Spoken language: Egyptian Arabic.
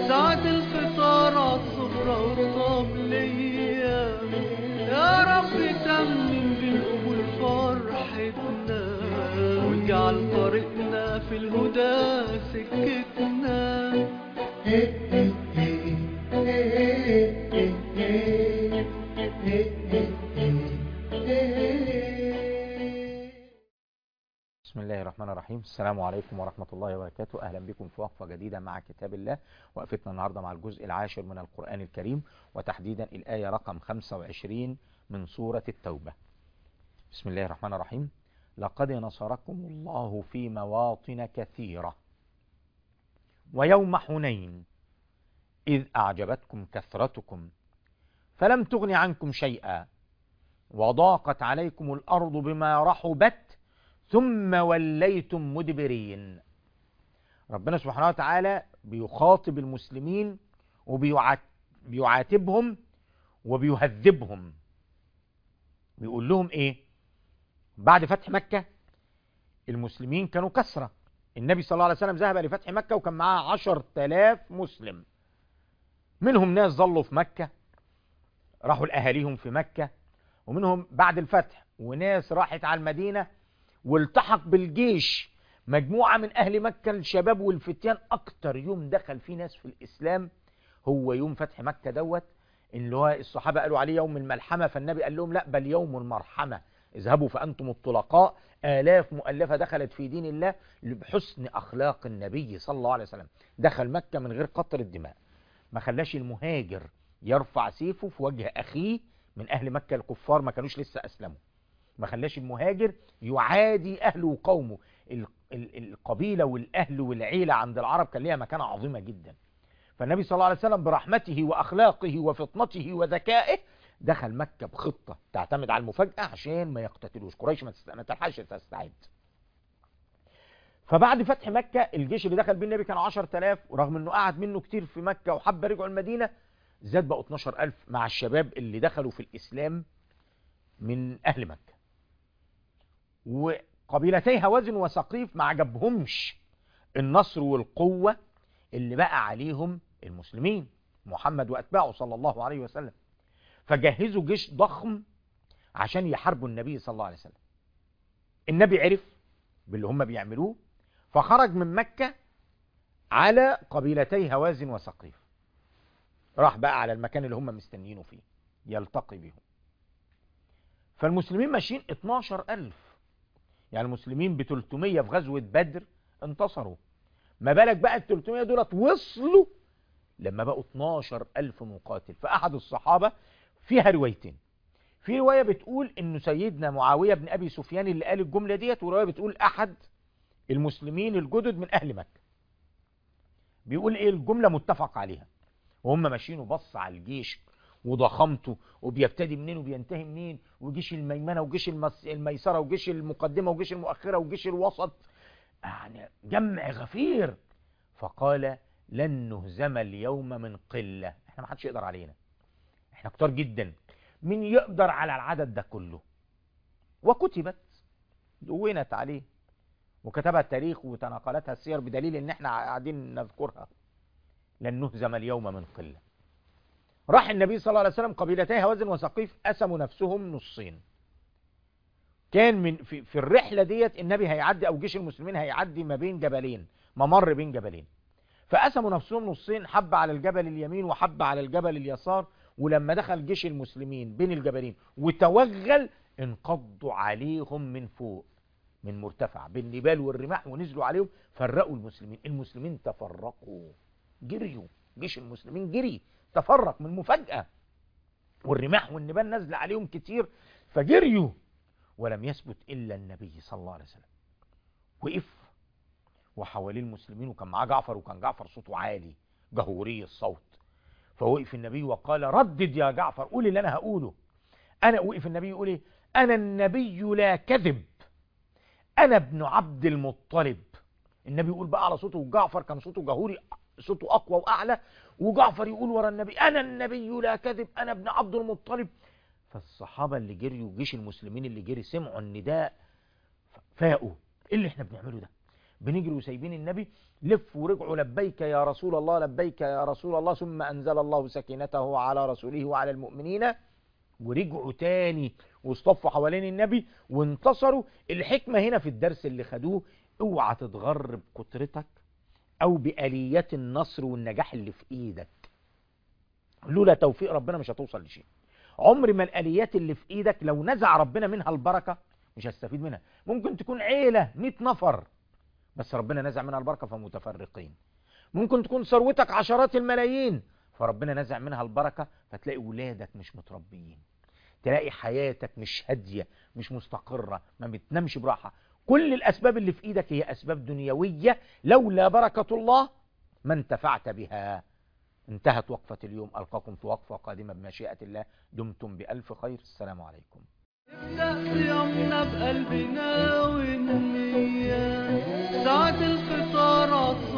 ساعة الفطار عالصبرة والطبلية يا رب تمم بالقبول فرحتنا واجعل طريقنا في الهدى سكتنا بسم الله الرحمن الرحيم السلام عليكم ورحمة الله وبركاته أهلا بكم في وقفة جديدة مع كتاب الله وقفتنا النهاردة مع الجزء العاشر من القرآن الكريم وتحديدا الآية رقم 25 من سورة التوبة بسم الله الرحمن الرحيم لقد نصركم الله في مواطن كثيرة ويوم حنين إذ أعجبتكم كثرتكم فلم تغن عنكم شيئا وضاقت عليكم الأرض بما رحبت ثم وليتم مدبرين ربنا سبحانه وتعالى بيخاطب المسلمين وبيعاتبهم وبيهذبهم بيقول لهم ايه بعد فتح مكة المسلمين كانوا كسرة النبي صلى الله عليه وسلم ذهب لفتح مكة وكان معاه عشر تلاف مسلم منهم ناس ظلوا في مكة راحوا لأهاليهم في مكة ومنهم بعد الفتح وناس راحت على المدينة والتحق بالجيش مجموعة من أهل مكة الشباب والفتيان أكتر يوم دخل فيه ناس في الإسلام هو يوم فتح مكة دوت اللي هو الصحابة قالوا عليه يوم الملحمة فالنبي قال لهم لا بل يوم المرحمة اذهبوا فأنتم الطلقاء آلاف مؤلفة دخلت في دين الله بحسن أخلاق النبي صلى الله عليه وسلم دخل مكة من غير قطر الدماء ما خلاش المهاجر يرفع سيفه في وجه أخيه من أهل مكة الكفار ما كانوش لسه أسلموا ما خلاش المهاجر يعادي أهله وقومه القبيلة والأهل والعيلة عند العرب كان ليها مكانة عظيمة جدا فالنبي صلى الله عليه وسلم برحمته وأخلاقه وفطنته وذكائه دخل مكة بخطة تعتمد على المفاجأة عشان ما يقتتلوش قريش ما تلحقش تستعد فبعد فتح مكة الجيش اللي دخل بيه النبي كان 10000 ورغم انه قعد منه كتير في مكة وحب رجعوا المدينة زاد بقوا 12000 مع الشباب اللي دخلوا في الإسلام من أهل مكة وقبيلتي هوازن وسقيف ما عجبهمش النصر والقوة اللي بقى عليهم المسلمين محمد وأتباعه صلى الله عليه وسلم فجهزوا جيش ضخم عشان يحاربوا النبي صلى الله عليه وسلم النبي عرف باللي هم بيعملوه فخرج من مكة على قبيلتي هوازن وسقيف راح بقى على المكان اللي هم مستنيينه فيه يلتقي بهم فالمسلمين ماشيين 12000 يعني المسلمين ب 300 في غزوة بدر انتصروا ما بالك بقى ال 300 دولت وصلوا لما بقوا 12000 مقاتل فأحد الصحابة فيها روايتين في رواية بتقول انه سيدنا معاوية بن ابي سفيان اللي قال الجملة ديت ورواية بتقول احد المسلمين الجدد من اهل مكة بيقول ايه الجملة متفق عليها وهم ماشيين وبص على الجيش وضخامته وبيبتدي منين وبينتهي منين وجيش الميمنة وجيش المس... الميسرة وجيش المقدمة وجيش المؤخرة وجيش الوسط يعني جمع غفير فقال لن نهزم اليوم من قلة احنا ما حدش يقدر علينا احنا كتار جدا مين يقدر على العدد ده كله وكتبت دونت عليه وكتبها التاريخ وتناقلتها السير بدليل ان احنا قاعدين نذكرها لن نهزم اليوم من قلة راح النبي صلى الله عليه وسلم قبيلتي هوازن وسقيف قسموا نفسهم نصين كان من في, في الرحلة ديت النبي هيعدي او جيش المسلمين هيعدي ما بين جبلين ممر بين جبلين فقسموا نفسهم نصين حب على الجبل اليمين وحب على الجبل اليسار ولما دخل جيش المسلمين بين الجبلين وتوغل انقضوا عليهم من فوق من مرتفع بالنبال والرماح ونزلوا عليهم فرقوا المسلمين المسلمين تفرقوا جريوا جيش المسلمين جري تفرق من مفاجأة والرماح والنبال نزل عليهم كتير فجريوا ولم يثبت إلا النبي صلى الله عليه وسلم وقف وحواليه المسلمين وكان معاه جعفر وكان جعفر صوته عالي جهوري الصوت فوقف النبي وقال ردد يا جعفر قول اللي انا هقوله انا وقف النبي يقول ايه انا النبي لا كذب انا ابن عبد المطلب النبي يقول بقى على صوته وجعفر كان صوته جهوري صوته اقوى واعلى وجعفر يقول ورا النبي انا النبي لا كذب انا ابن عبد المطلب فالصحابه اللي جريوا جيش المسلمين اللي جري سمعوا النداء فاقوا ايه اللي احنا بنعمله ده بنجري وسايبين النبي لف ورجعوا لبيك يا رسول الله لبيك يا رسول الله ثم أنزل الله سكينته على رسوله وعلى المؤمنين ورجعوا تاني واصطفوا حوالين النبي وانتصروا الحكمة هنا في الدرس اللي خدوه اوعى تتغر بقدرتك او بآليات النصر والنجاح اللي في ايدك لولا توفيق ربنا مش هتوصل لشيء عمر ما الآليات اللي في ايدك لو نزع ربنا منها البركة مش هتستفيد منها ممكن تكون عيلة 100 نفر بس ربنا نزع منها البركة فمتفرقين ممكن تكون ثروتك عشرات الملايين فربنا نزع منها البركة فتلاقي ولادك مش متربيين تلاقي حياتك مش هادية مش مستقرة ما بتنامش براحة كل الأسباب اللي في إيدك هي أسباب دنيوية لولا بركة الله ما انتفعت بها انتهت وقفة اليوم ألقاكم في وقفة قادمة بمشيئة الله دمتم بألف خير السلام عليكم نبدأ صيامنا بقلبنا والنية ساعة الفطار